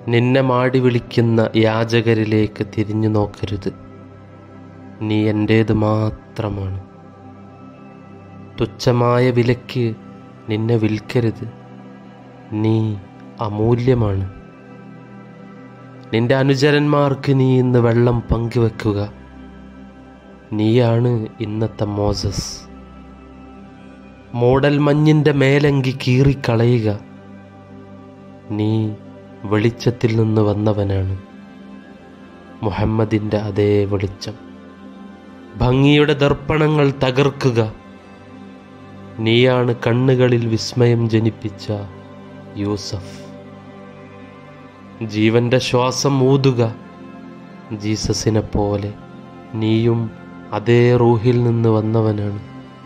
നിന്നെ മാടി വിളിക്കുന്ന യാചകരിലേക്ക് തിരിഞ്ഞു നോക്കരുത് നീ എൻ്റേത് മാത്രമാണ് തുച്ഛമായ വിലയ്ക്ക് നിന്നെ വിൽക്കരുത് നീ അമൂല്യമാണ് നിന്റെ അനുചരന്മാർക്ക് നീ ഇന്ന് വെള്ളം പങ്കുവെക്കുക നീയാണ് ഇന്നത്തെ മോസസ് മൂടൽ മഞ്ഞിൻ്റെ മേലങ്കി കീറിക്കളയുക നീ വെളിച്ചത്തിൽ നിന്ന് വന്നവനാണ് മുഹമ്മദിൻ്റെ അതേ വെളിച്ചം ഭംഗിയുടെ ദർപ്പണങ്ങൾ തകർക്കുക നീയാണ് കണ്ണുകളിൽ വിസ്മയം ജനിപ്പിച്ച യൂസഫ് ജീവന്റെ ശ്വാസം ഊതുക ജീസസിനെ പോലെ നീയും അതേ റൂഹിൽ നിന്ന് വന്നവനാണ്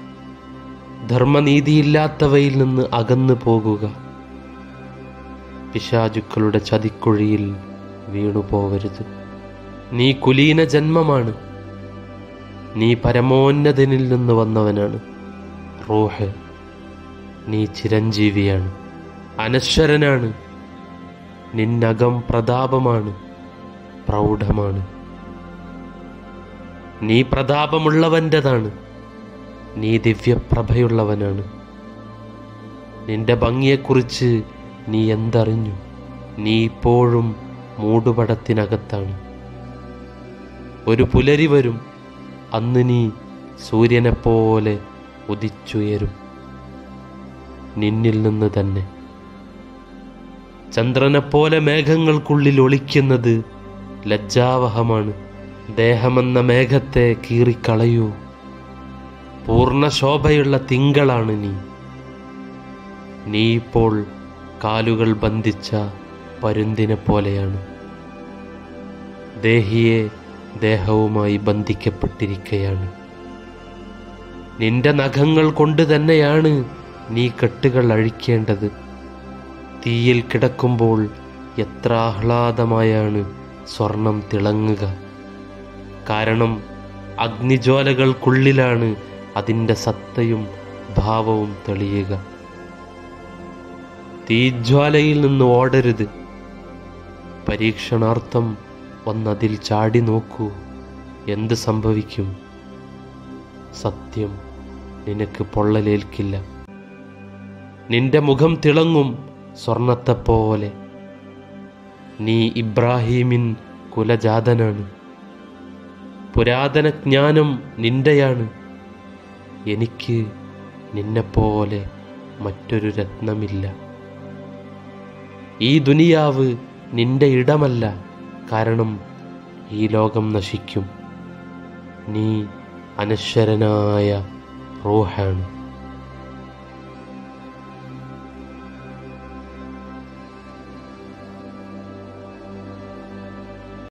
ധർമ്മനീതിയില്ലാത്തവയിൽ നിന്ന് അകന്നു പോകുക പിശാചുക്കളുടെ ചതിക്കുഴിയിൽ വീണുപോവരുത് നീ കുലീന ജന്മമാണ് നീ പരമോന്നതനിൽ നിന്ന് വന്നവനാണ് റൂഹ് നീ ചിരഞ്ജീവിയാണ് അനശ്വരനാണ് നിന്നകം പ്രതാപമാണ് പ്രൗഢമാണ് നീ പ്രതാപമുള്ളവൻ്റെതാണ് നീ ദിവ്യപ്രഭയുള്ളവനാണ് നിന്റെ ഭംഗിയെക്കുറിച്ച് നീ എന്തറിഞ്ഞു നീ ഇപ്പോഴും മൂടുപടത്തിനകത്താണ് ഒരു പുലരി വരും അന്ന് നീ സൂര്യനെപ്പോലെ ഉദിച്ചുയരും നിന്നിൽ നിന്ന് തന്നെ ചന്ദ്രനെപ്പോലെ മേഘങ്ങൾക്കുള്ളിൽ ഒളിക്കുന്നത് ലജ്ജാവഹമാണ് ദേഹമെന്ന മേഘത്തെ കീറിക്കളയൂ പൂർണ്ണ ശോഭയുള്ള തിങ്കളാണ് നീ നീ ഇപ്പോൾ കാലുകൾ ബന്ധിച്ച പരുന്തിനെ പോലെയാണ് ദേഹിയെ ദേഹവുമായി ബന്ധിക്കപ്പെട്ടിരിക്കുകയാണ് നിന്റെ നഖങ്ങൾ കൊണ്ട് തന്നെയാണ് നീ കെട്ടുകൾ അഴിക്കേണ്ടത് തീയിൽ കിടക്കുമ്പോൾ എത്ര ആഹ്ലാദമായാണ് സ്വർണം തിളങ്ങുക കാരണം അഗ്നിജ്വാലകൾക്കുള്ളിലാണ് അതിൻ്റെ സത്തയും ഭാവവും തെളിയുക തീജ്വാലയിൽ നിന്ന് ഓടരുത് പരീക്ഷണാർത്ഥം ഒന്നതിൽ ചാടി നോക്കൂ എന്ത് സംഭവിക്കും സത്യം നിനക്ക് പൊള്ളലേൽക്കില്ല നിന്റെ മുഖം തിളങ്ങും സ്വർണത്തെപ്പോലെ നീ ഇബ്രാഹീമിൻ കുലജാതനാണ് പുരാതന ജ്ഞാനം നിന്റെയാണ് എനിക്ക് നിന്നെപ്പോലെ മറ്റൊരു രത്നമില്ല ഈ ദുനിയാവ് നിന്റെ ഇടമല്ല കാരണം ഈ ലോകം നശിക്കും നീ അനശ്വരനായ റൂഹാണ്